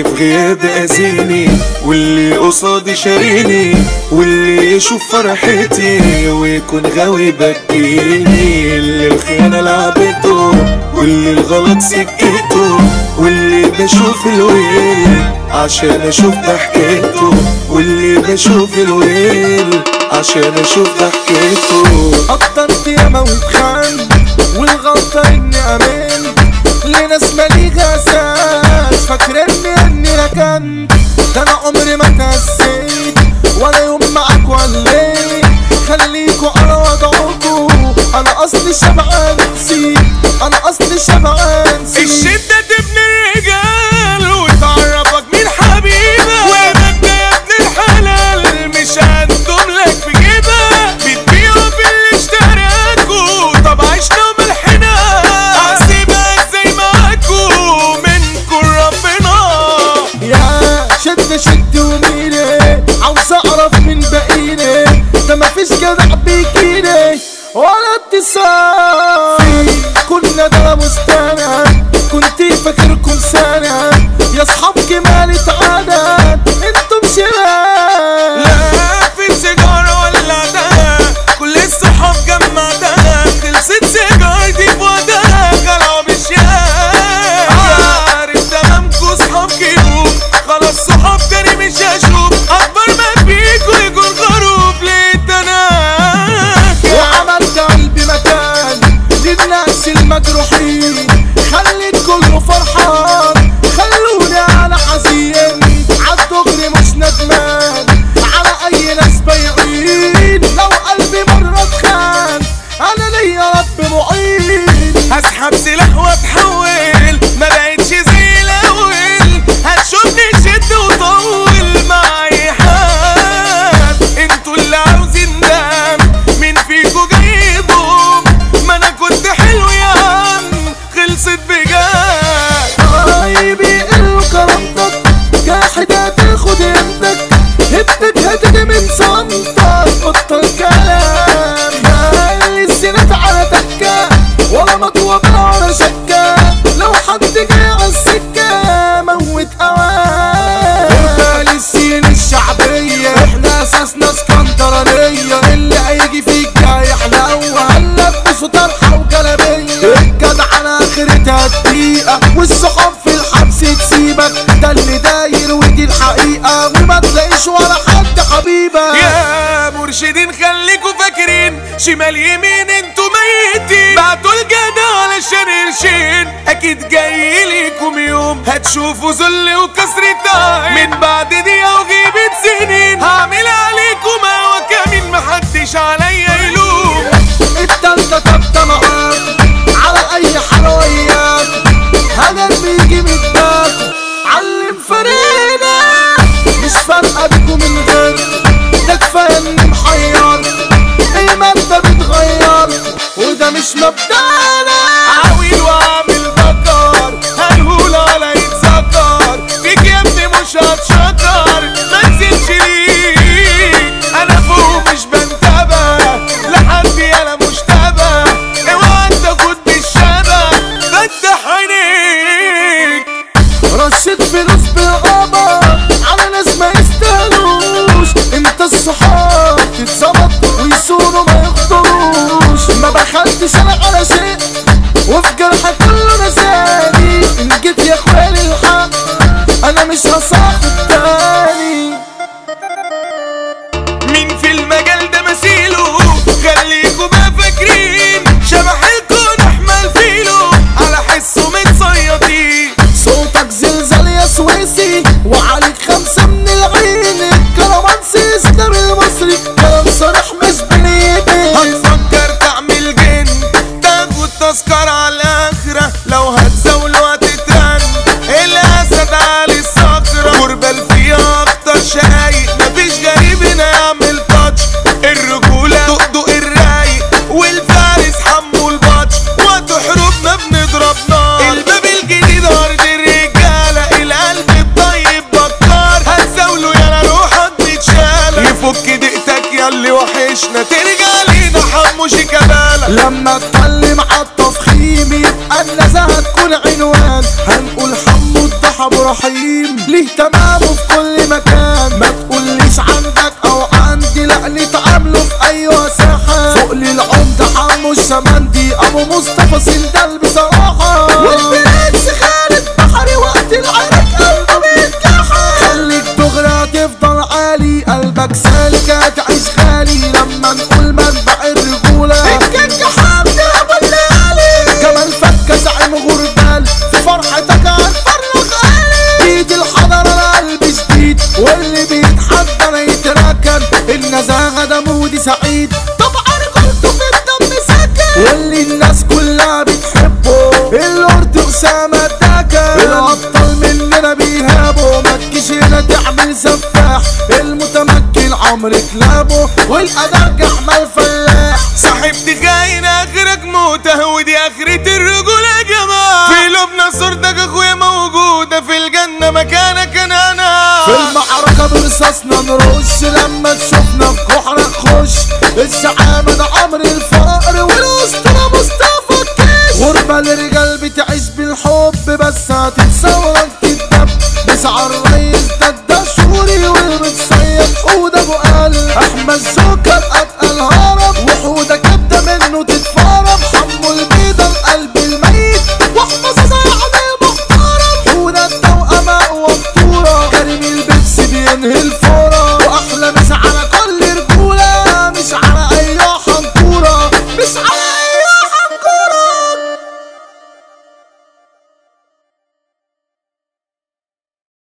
اللي في غيابي اذيني واللي قصادي شاريني واللي يشوف فرحتي ويكون غاوي بكيني اللي الخيانة لعبته واللي الغلط سكته واللي بشوف الويل عشان اشوف ضحكته واللي بشوف الويل عشان اشوف ضحكته قدرت ياما واتخان والغلطة اني امان لناس ماليها اساس فاكرني اني ركنت ده انا عمري ما كسيت ولا يوم معاك وليت خليكوا على وضعكوا انا اصلي شبعان نسيت انا اصلي شبعان نسيت الشدة تبني الرجال وتعرفك مين حبيبك ومجد يا ابن الحلال مش هندوم لك في جيبك بتبيعوا في اللي اشتراكوا طب عشنا ملحنا هسيبها ازاي معاكوا منكم ربنا يا شد شد وميري عاوز اعرف من بقيني ده مفيش جدع بيجيني ولا اتصال كنا ده مستند كنت فاكركم سند يا اصحاب جمال اتعدد انتم شمال لا في سيجارة ولا ده كل الصحاب جمعتها خلصت سيجارتي في وقتها خلعوا بالشهادة عارف تمامكوا صحاب كيوب خلاص صحاب تاني مش هشوف أكبر ما فيكوا يكون خروف ليه انا وعملت قلبي مكان للناس المجروحين خليت كله فرحان خلوني على حزين عالدغري مش ندمان على اي ناس بايعين لو قلبي مرة اتخان انا ليا رب معين هسحب سلاح واتحول ما بقتش زي الاول هتشوفني شد وطول مع اي حد انتوا اللي عاوزين دم مين فيكوا جايبهم ما انا كنت حلو يا عم خلصت بجد حبيبي قلوا كرامتك جاحد هتاخد يدك هبتك هتجي من صمتك بطل كلام خلي السنات على تكة ولا مطوة على شكة لو حد جاي على السكة موت اوان السين الشعبية احنا اساسنا اسكندرانية اللي هيجي فيك جاي يحلو هنلبسه طرحة وجلابية الجدع على اخرتها دقيقة والصحاب في الحبس تسيبك ده اللي داير ودي الحقيقة وما تلاقيش ولا حد حبيبك يا مرشدين خليكوا فاكرين شمال يمين انتوا ميتين بعتوا الجدع علشان قرشين اكيد جاي ليكم يوم هتشوفوا ذل وكسر الدعم من بعد دقيقة وغيبة سنين هعمل عليكم هوا كمين محدش عليا يلوم التالتة تابتة معاك على اي حلويات هجر بيجي من الداك علم فرينا مش فارقة بيكم من غير ده كفاية اني محير المادة بتغير وده مش مبدأنا عاويل واعمل بكر هنقول على يتذكر فيك يا ابني مش هتشكر ما تزيدش ليك انا فوق مش بنتبه لحد انا مشتبه اوعى تاخد بالشبه فتح عينيك رشيت فلوس بالقمر على ناس ما يستاهلوش انت الصحاب تتظبط ويصونوا ما يخطروش ما بخلتش انا على شيء وفي جرحك كله نساني ان جيت يا اخويا للحق انا مش هصاحب تاني مين في المجال ده مثيله خليكوا بقى فاكرين شبح الكون احمل فيلو على حسه متصيطين صوتك زلزال يا سويسي وعليك خمسة من العين الكرمانسي اسلام المصري كلام صريح مش بنيتي هتفكر تعمل جن تاخد تذكرة على الآخرة لو هتزاول وهتترن الأسد على الصخرة غربة فيها أخطر شقايق مفيش غريب هنا يعمل تاتش الرجولة دقدق الرايق والفارس حمو البطش وقت حروبنا بنضرب نار الباب الجديد أرض الرجالة القلب الطيب بكار هتزاوله يا روحك بتشال يفك دقتك ياللي وحشنا ترجع لينا حمو شيكابالا لما اتكلم عالتفخيم ابراهيم يبقى النزاهة تكون عنوان هنقول حمو الضحى ابو رحيم ليه تمامه في كل مكان ما تقوليش عندك او عندي لا نتعامله في اي ساحة فوق للعمدة حمو الشمندي ابو مصطفى سندال بصراحة والبرنس خالد بحري وقت العرق قلبه بيتكحل خليك دغري هتفضل عالي قلبك سالك هتعيش غالي لما نقول منبع الرجولة الكيك حمد ابو الليالي جمال فكة زعيم غربال في فرحتك هنفرغ غالي ايد الحضر القلب شديد واللي بيتحضر يتركن النزاهة ده مودي سعيد طبعا قلته في الدم سكن واللي الناس كلها بتحبه الورد اسامة داكن الابطال مننا بيهابوا ما تجيش هنا تعمل سفاح المتمكن عمرو كلابه والادرج احمد فلاح صاحبتي خاين اخرك موته ودي اخرة الرجولة يا جماعة في لبنى صورتك اخويا موجودة في الجنة مكانك انا انا في المعركة برصاصنا نرش لما تشوفنا في جحرة نخش الزعامة ده عمرو الفقر والاسطورة مصطفى الكيش غربة لرجال بتعيش بالحب بس هتتصور تتدب بسعى الريس ده الدشوري والمتصيد حودة ابو قلب احمد زوكر اتقل هرب وحودة كبدة منه تتفرم حمو البيضة القلب الميت واحفظ زي المحترم حودة التوأمة ومطورة كريم البيبسي بينهي الفورة